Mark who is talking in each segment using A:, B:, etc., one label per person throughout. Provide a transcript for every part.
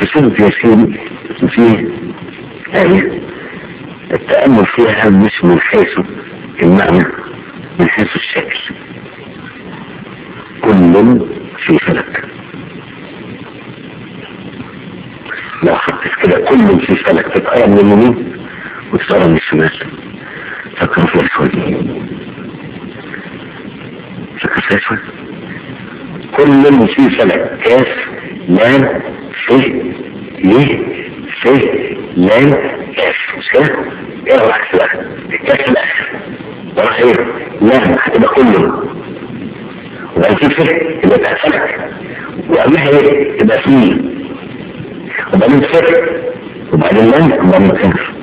A: في سورة ياسين في آية التأمل فيها مش من حيث المعنى من حيث الشكل كل في فلك لو حطيت كده كل في فلك تتقرا من اليمين وتتقرا من الشمال فكر فيها شوية فكر فيها شوية كل في فلك كاف لام ف ي ف لام كاف مش كده؟ ايه العكس بقى؟ الكاف الاخر وراح ايه؟ لام هتبقى كله وبعدين في ف يبقى بقى فلك وقبلها ايه؟ يبقى في وبعدين ف وبعدين لام وبعدين كاف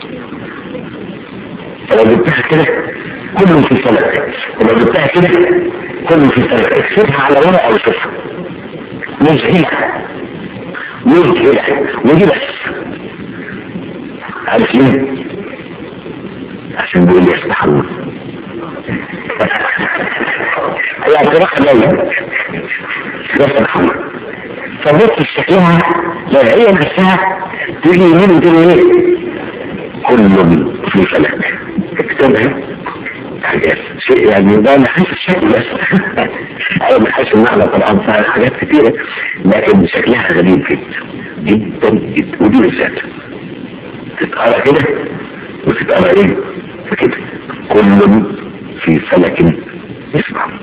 A: فلو جبتها كده كله في فلك ولو جبتها كده كله في فلك اكسبها على ورقه او صفر مذهلة مذهلة ودي بس عارف ليه؟ عشان بيقول لي يفتح الله هي اعتراف ليا يفتح الله فبص شكلها لو هي نفسها تيجي يمين وتقول ايه؟ كل في فلك اكتبها حاجات شيء يعني ده من حيث الشكل بس ايوه من حيث المعنى طبعا فيها حاجات كتيرة لكن شكلها غريب جدا جدا جدا ودي بالذات تتقرا كده وتتقرا ايه فكده كل في فلك يسمع